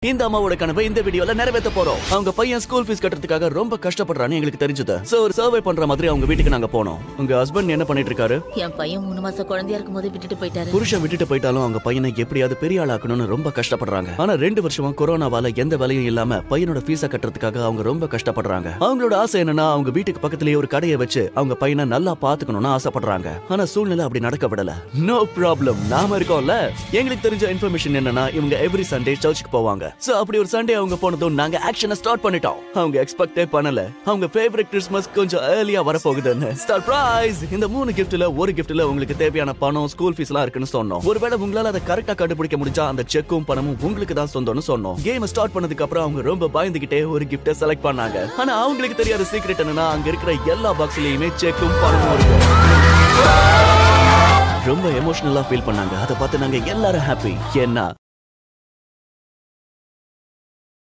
இந்த அம்மாவோட கனவை இந்த வீடியோல நிறைவேற்ற போறோம் அவங்க பையன் ஸ்கூல் ஃபீஸ் கட்டுறதுக்காக ரொம்ப கஷ்டப்படுறான்னு எங்களுக்கு தெரிஞ்சது சோ ஒரு சர்வே பண்ற மாதிரி அவங்க வீட்டுக்கு நாங்க போனோம் உங்க ஹஸ்பண்ட் என்ன பண்ணிட்டு இருக்காரு என் பையன் மூணு மாசம் குழந்தையா இருக்கும் போது விட்டுட்டு போயிட்டாரு புருஷன் விட்டுட்டு போயிட்டாலும் அவங்க பையனை எப்படியாவது பெரிய ஆளாக்கணும்னு ரொம்ப கஷ்டப்படுறாங்க ஆனா ரெண்டு வருஷமா கொரோனாவால எந்த வேலையும் இல்லாம பையனோட ஃபீஸ கட்டுறதுக்காக அவங்க ரொம்ப கஷ்டப்படுறாங்க அவங்களோட ஆசை என்னன்னா அவங்க வீட்டுக்கு பக்கத்துலயே ஒரு கடையை வச்சு அவங்க பையனை நல்லா பாத்துக்கணும்னு ஆசைப்படுறாங்க ஆனா சூழ்நிலை அப்படி நடக்க விடல நோ ப்ராப்ளம் நாம இருக்கோம்ல எங்களுக்கு தெரிஞ்ச இன்ஃபர்மேஷன் என்னன்னா இவங்க எவ்ரி சண்டே சர்ச்சுக்கு போவாங்க சோ அப்படி ஒரு சண்டே அவங்க போனதும் நாங்க ஆக்ஷனை ஸ்டார்ட் பண்ணிட்டோம் அவங்க எக்ஸ்பெக்டே பண்ணல அவங்க ஃபேவரட் கிறிஸ்மஸ் கொஞ்சம் ஏர்லியா வரப்போகுதுன்னு சர்ப்ரைஸ் இந்த மூணு கிஃப்ட்ல ஒரு கிஃப்ட்ல உங்களுக்கு தேவையான பணம் ஸ்கூல் ஃபீஸ் எல்லாம் இருக்குன்னு சொன்னோம் ஒருவேளை உங்களால அதை கரெக்டா கண்டுபிடிக்க முடிஞ்சா அந்த செக்கும் பணமும் உங்களுக்கு தான் சொந்தம்னு சொன்னோம் கேம் ஸ்டார்ட் பண்ணதுக்கு அப்புறம் அவங்க ரொம்ப பயந்துகிட்டே ஒரு கிஃப்ட செலக்ட் பண்ணாங்க ஆனா அவங்களுக்கு தெரியாத சீக்ரெட் என்னன்னா அங்க இருக்கிற எல்லா பாக்ஸ்லயுமே செக்கும் பணமும் இருக்கும் ரொம்ப எமோஷனலா ஃபீல் பண்ணாங்க அதை பார்த்து நாங்க எல்லாரும் ஹாப்பி ஏன்னா